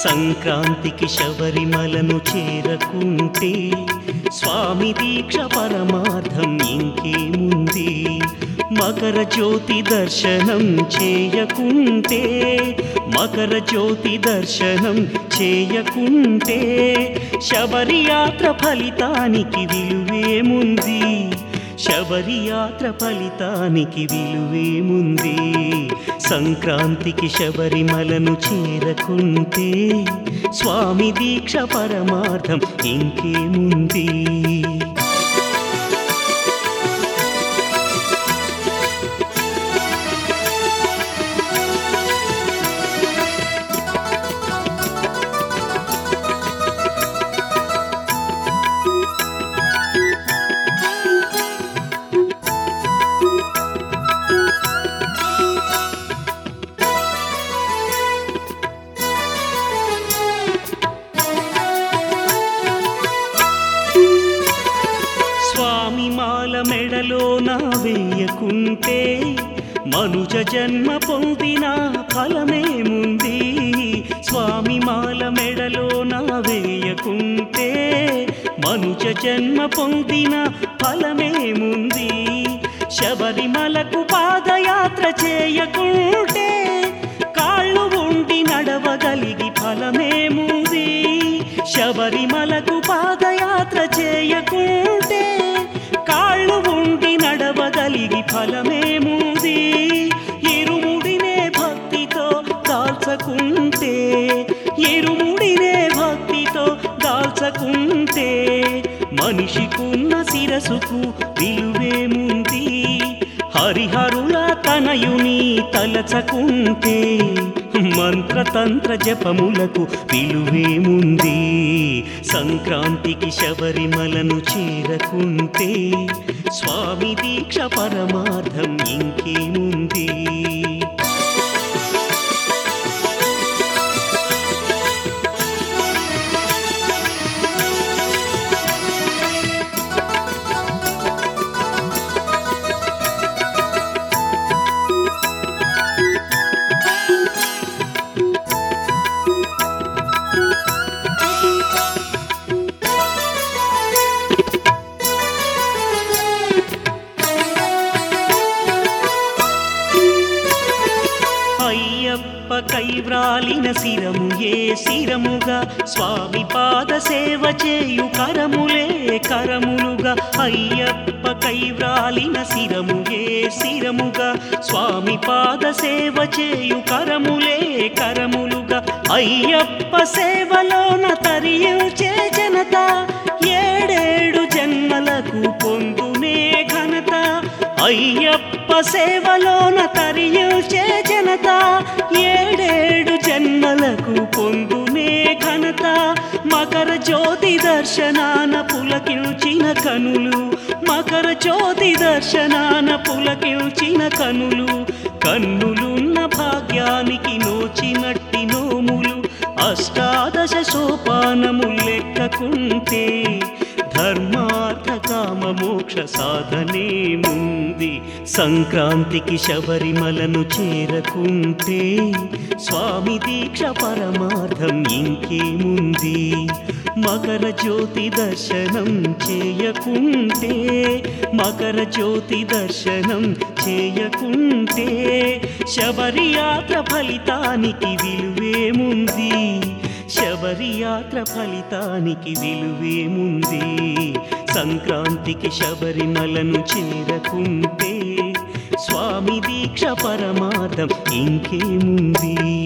సంక్రాంతికి శబరిమలను చేరకుంటే స్వామి దీక్ష పరమార్థం ఇంకేముంది మకర జ్యోతి దర్శనం చేయకుంటే మకర జ్యోతి దర్శనం చేయకుంటే శబరి యాత్ర ఫలితానికి విలువేముంది శబరి యాత్ర ఫలితానికి విలువేముంది సంక్రాంతికి శబరిమలను చేరకుంటే స్వామి దీక్ష పరమార్థం ఇంకేముంది స్వామి మాల మెడలో నా వేయకుంటే మనుజ జన్మ పొందిన ఫలమేముంది స్వామి మాల మెడలో నా వేయకుంటే మనుజ జన్మ పొందిన ఫలమేముంది శబరిమలకు పాదయాత్ర చేయకుంటే కాళ్ళు ఉండి నడవగలిగి ఫలమేముంది శబరిమలకు పాదయాత్ర చేయకుంటే కాళ్ళు ఉండి నడవగలిగి ఫలమేముంది ఇరుముడినే భక్తితో దాల్చకుంటే ఇరుముడినే భక్తితో దాల్చకుంటే మనిషికున్న శిరసుకు విలువేముంది హరిహరుల తనయుని తలచకుంటే మంత్రతంత్ర జపములకు విలువేముంది సంక్రాంతికి శబరిమలను చేరకుంటే స్వామి దీక్ష పరమార్థం ఇంకేముంది అయ్యప్ప కైవ్రాలిన శిరము ఏ శిరముగా స్వామి పాద సేవ చేయు కరములే కరములుగా అయ్యప్ప కైవ్రాలిన శిరము ఏ శిరముగా స్వామి పాద సేవ చేయు కరములే కరములుగా అయ్యప్ప సేవలోన తరియుచే జనత ఏడేడు జన్మలకు పొందునే ఘనత అయ్యప్ప సేవలోన తరియుచే జనత ఏడేడు జన్మలకు పొందునే ఘనత మకర జ్యోతి దర్శనాన పులకిల్చిన కనులు మకర జ్యోతి దర్శనాన పులకిల్చిన కనులు కన్నులున్న భాగ్యానికి నోచినట్టి నోములు అష్టాదశ సోపానము లెక్కకుంటే ధర్మార్థ కామ మోక్ష సాధనే ముంది సంక్రాంతికి శబరిమలను చేరకుంటే స్వామి దీక్ష పరమార్థం ఇంకేముంది మకర జ్యోతి దర్శనం చేయకుంటే మకర జ్యోతి దర్శనం చేయకుంటే శబరి యాత్ర ఫలితానికి విలువేముంది శబరి యాత్ర ఫలితానికి విలువేముంది సంక్రాంతికి శబరిమలను చేరకుంటే స్వామి దీక్ష పరమార్థం ఇంకేముంది